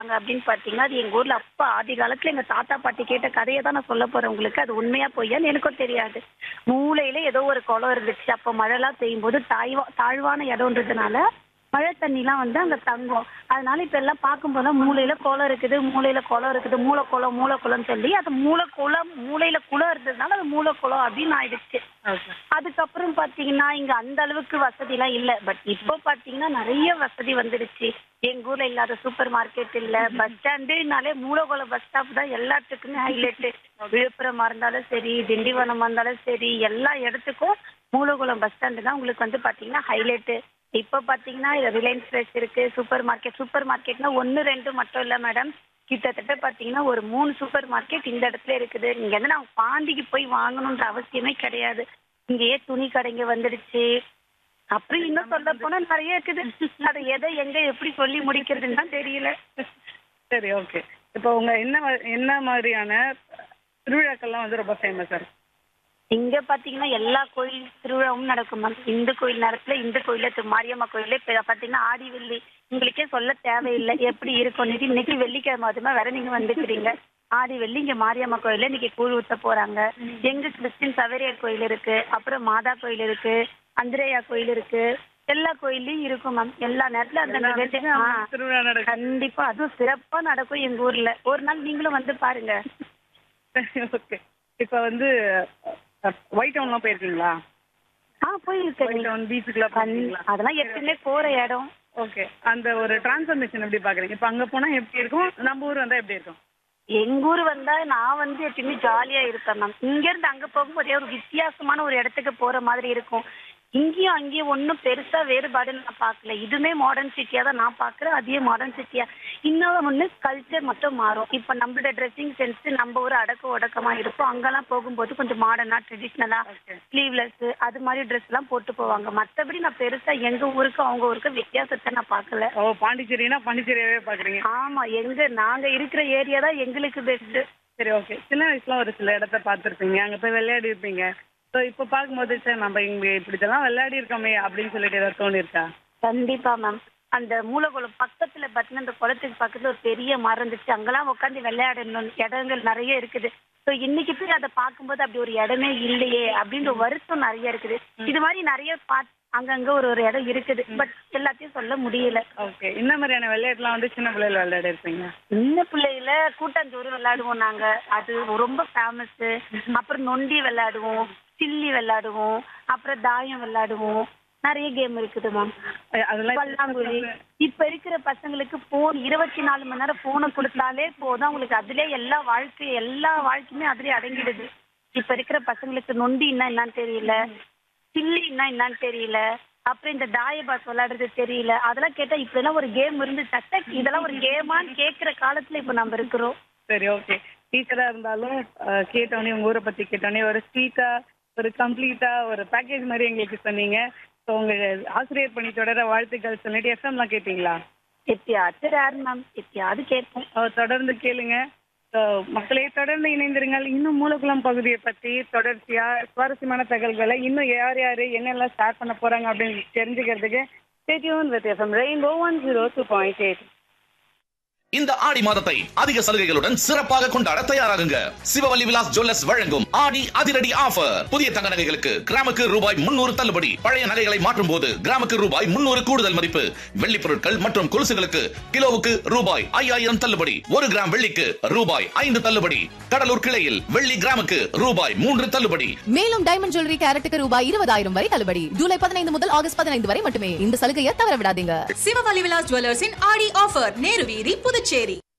அங்க அப்படின்னு பாத்தீங்கன்னா அது எங்க ஊர்ல அப்பா ஆதி காலத்துல எங்க தாத்தா பாட்டி கேட்ட கதையை தான் நான் சொல்ல போறேன் உங்களுக்கு அது உண்மையா பொய்யான்னு எனக்கும் தெரியாது மூலையில ஏதோ ஒரு குளம் இருந்துச்சு அப்ப மழைலாம் பெய்யும் போது தாய்வா தாழ்வான இடம்ன்றதுனால மழை தண்ணிலாம் வந்து அங்க தங்கும் அதனால இப்ப எல்லாம் பார்க்கும்போது மூலையில குளம் இருக்குது மூலையில குளம் இருக்குது மூலக்குளம் மூலக்குளம்னு சொல்லி அது மூலக்குளம் மூலையில குளம் இருந்ததுனால அது மூலக்குளம் அப்படின்னு ஆயிடுச்சு ஓகே அதுக்கப்புறம் பாத்தீங்கன்னா இங்க அந்த அளவுக்கு வசதி எல்லாம் இல்ல பட் இப்போ பாத்தீங்கன்னா நிறைய வசதி வந்துடுச்சு எங்க ஊர்ல இல்லாத சூப்பர் மார்க்கெட் இல்ல பஸ் ஸ்டாண்டுனாலே மூலகுளம் பஸ் ஸ்டாப் தான் எல்லாத்துக்குமே ஹைலைட் விழுப்புரமா இருந்தாலும் சரி திண்டிவனமா இருந்தாலும் சரி எல்லா இடத்துக்கும் மூலகுளம் பஸ் ஸ்டாண்டு தான் உங்களுக்கு வந்து பாத்தீங்கன்னா ஹைலைட் இப்போ பாத்தீங்கன்னா ரிலையன்ஸ் ஃப்ரெஷ் இருக்கு சூப்பர் மார்க்கெட் சூப்பர் மார்க்கெட்னா ஒன்னு ரெண்டு மட்டும் இல்ல மேடம் கிட்டத்தட்ட பாத்தீங்கன்னா ஒரு மூணு சூப்பர் மார்க்கெட் இந்த இடத்துல இருக்குது இங்க இருந்து நான் பாண்டிக்கு போய் வாங்கணுன்ற அவசியமே கிடையாது இங்கேயே துணி கடைங்க வந்துடுச்சு அப்புறம் இன்னும் சொல்ல போனா நிறைய இருக்குது அதை எதை எங்க எப்படி சொல்லி முடிக்கிறதுன்னு தான் தெரியல சரி ஓகே இப்போ உங்க என்ன வ- என்ன மாதிரியான திருவிழாக்கள்லாம் வந்து ரொம்ப ஃபேமஸா இருக்கு இங்க பாத்தீங்கன்னா எல்லா கோயில் திருவிழாவும் நடக்கும் மேம் இந்து கோயில் நேரத்துல இந்து கோயில்ல திரு மாரியம்மா கோயில்ல இப்ப பாத்தீங்கன்னா ஆடி வெள்ளி உங்களுக்கே சொல்ல தேவையில்லை எப்படி இருக்கும் இன்னைக்கு இன்னைக்கு வெள்ளிக்கிழமை அதுமா வேற நீங்க வந்துக்கிறீங்க ஆடி வெள்ளி இங்க மாரியம்மா கோயில்ல இன்னைக்கு கூழ் ஊத்த போறாங்க எங்க கிறிஸ்டின் சவேரியார் கோயில் இருக்கு அப்புறம் மாதா கோயில் இருக்கு அந்திரேயா கோயில் இருக்கு எல்லா கோயில்லயும் இருக்கும் மேம் எல்லா நேரத்துல அந்த நிகழ்ச்சி ஆ, திருவிழா நடக்கும் கண்டிப்பா அதுவும் சிறப்பா நடக்கும் எங்க ஊர்ல ஒரு நாள் நீங்களும் வந்து பாருங்க ஓகே இப்போ வந்து ஒயிட் டவுன்லாம் போயிருக்கீங்களா ஆ போயிருக்கேன் ஒயிட் டவுன் பீச்சுக்குலாம் போயிருக்கீங்களா அதெல்லாம் எப்பயுமே போற இடம் ஓகே அந்த ஒரு டிரான்ஸ்ஃபர்மேஷன் எப்படி பாக்குறீங்க இப்போ அங்க போனா எப்படி இருக்கும் நம்ம ஊர் வந்தா எப்படி இருக்கும் எங்க ஊர் வந்தா நான் வந்து எப்பயுமே ஜாலியா இருப்பேன் மேம் இங்க இருந்து அங்க போகும்போதே ஒரு வித்தியாசமான ஒரு இடத்துக்கு போற மாதிரி இருக்கும் இங்கேயும் அங்கேயும் ஒன்றும் பெருசா வேறுபாடு நான் பார்க்கல இதுவுமே மாடர்ன் சிட்டியா தான் நான் பார்க்கறேன் அதே மாடர்ன் சிட்டியா இன்னும் ஒன்று கல்ச்சர் மட்டும் மாறும் இப்போ நம்மளோட ட்ரெஸ்ஸிங் சென்ஸ் நம்ம ஒரு அடக்க ஒடக்கமா இருக்கும் அங்கெல்லாம் போகும்போது கொஞ்சம் மாடர்னா ட்ரெடிஷ்னலா ஸ்லீவ்லெஸ் அது மாதிரி ட்ரெஸ் எல்லாம் போட்டு போவாங்க மற்றபடி நான் பெருசா எங்க ஊருக்கு அவங்க ஊருக்கு வித்தியாசத்தை நான் பார்க்கல ஓ பாண்டிச்சேரினா பாண்டிச்சேரியாவே பாக்குறீங்க ஆமா எங்க நாங்க இருக்கிற ஏரியா தான் எங்களுக்கு பெஸ்ட் சரி ஓகே சின்ன வயசுல ஒரு சில இடத்த பார்த்துருப்பீங்க அங்க போய் விளையாடி இருப்பீங்க ஸோ இப்போ பார்க்கும்போது சார் நம்ம இங்க இப்படிதெல்லாம் விளையாடி இருக்கோமே அப்படின்னு சொல்லிட்டு ஏதாவது தோணிருக்கா கண்டிப்பா மேம் அந்த மூலகுளம் பக்கத்துல பாத்தீங்கன்னா அந்த குளத்துக்கு பக்கத்துல ஒரு பெரிய மரம் இருந்துச்சு அங்கெல்லாம் உட்காந்து விளையாடணும் இடங்கள் நிறைய இருக்குது ஸோ இன்னைக்கு போய் அதை பார்க்கும்போது அப்படி ஒரு இடமே இல்லையே அப்படின்ற வருத்தம் நிறைய இருக்குது இது மாதிரி நிறைய பாத் அங்கங்க ஒரு ஒரு இடம் இருக்குது பட் எல்லாத்தையும் சொல்ல முடியல ஓகே இந்த மாதிரியான விளையாட்டுலாம் வந்து சின்ன பிள்ளைல விளையாடி இருப்பீங்க சின்ன பிள்ளையில கூட்டாஞ்சோறு விளையாடுவோம் நாங்க அது ரொம்ப ஃபேமஸ் அப்புறம் நொண்டி விளையாடுவோம் சில்லி விளையாடுவோம் அப்புறம் தாயம் விளையாடுவோம் நிறைய கேம் இருக்குது மேம் அஹ் அதெல்லாம் பல்லாங்குழி இப்ப இருக்கிற பசங்களுக்கு போன் இருபத்தி நாலு மணி நேரம் போனை கொடுத்தாலே போதும் அவங்களுக்கு அதுலயே எல்லா வாழ்க்கை எல்லா வாழ்க்கையுமே அதுலயே அடங்கிடுது இப்ப இருக்கிற பசங்களுக்கு நொண்டின்னா என்னன்னு தெரியல சில்லின்னா என்னன்னு தெரியல அப்புறம் இந்த தாயபாஸ் விளையாடுறது தெரியல அதெல்லாம் கேட்டா இப்ப எல்லாம் ஒரு கேம் இருந்து சட்ட இதெல்லாம் ஒரு கேமான்னு கேக்குற காலத்துல இப்ப நம்ம இருக்கிறோம் சரி ஓகே டீச்சரா இருந்தாலும் அஹ், கேட்டோன்னே உங்க ஊரை பத்தி கேட்டோன்னே ஒரு ஸ்வீட்டா ஒரு கம்ப்ளீட்டா ஒரு பேக்கேஜ் மாதிரி எங்களுக்கு சொன்னீங்க ஸோ உங்க ஆசிரியர் பணி தொடர வாழ்த்துக்கள் சொல்லிட்டு எஃப்எம்லாம் கேட்பீங்களா எப்பயாச்சும் ரேர் மேம் எப்பயாவது கேட்போம் அஹ், தொடர்ந்து கேளுங்க ஸோ மக்களே தொடர்ந்து இணைந்திருங்கள் இன்னும் மூலகுளம் பகுதியை பத்தி தொடர்ச்சியா சுவாரஸ்யமான தகவல்களை இன்னும் யார் யார் என்னெல்லாம் ஷேர் பண்ண போறாங்க அப்படின்னு தெரிஞ்சுக்கிறதுக்கு stay tuned with FM Rainbow one zero two point eight இந்த ஆடி மாதத்தை அதிக சலுகைகளுடன் சிறப்பாக கொண்டாட தயாராகுங்க சிவவல்லி விலாஸ் ஜுவல்லர்ஸ் வழங்கும் ஆடி அதிரடி ஆஃபர் புதிய தங்க நகைகளுக்கு கிராமுக்கு ரூபாய் முன்னூறு தள்ளுபடி பழைய நகைகளை மாற்றும் போது கிராமுக்கு ரூபாய் முன்னூறு கூடுதல் மதிப்பு வெள்ளி பொருட்கள் மற்றும் கொலுசுகளுக்கு கிலோவுக்கு ரூபாய் ஐயாயிரம் தள்ளுபடி ஒரு கிராம் வெள்ளிக்கு ரூபாய் ஐந்து தள்ளுபடி கடலூர் கிளையில் வெள்ளி கிராமுக்கு ரூபாய் மூன்று தள்ளுபடி மேலும் டைமண்ட் ஜுவல்லரி கேரட்டுக்கு ரூபாய் இருபதாயிரம் வரை தள்ளுபடி ஜூலை பதினைந்து முதல் ஆகஸ்ட் பதினைந்து வரை மட்டுமே இந்த சலுகையை தவற விடாதீங்க சிவவலி விலாஸ் ஜுவல்லர்ஸின் ஆடி ஆஃபர் நேரு வீதி புதுச்சேரி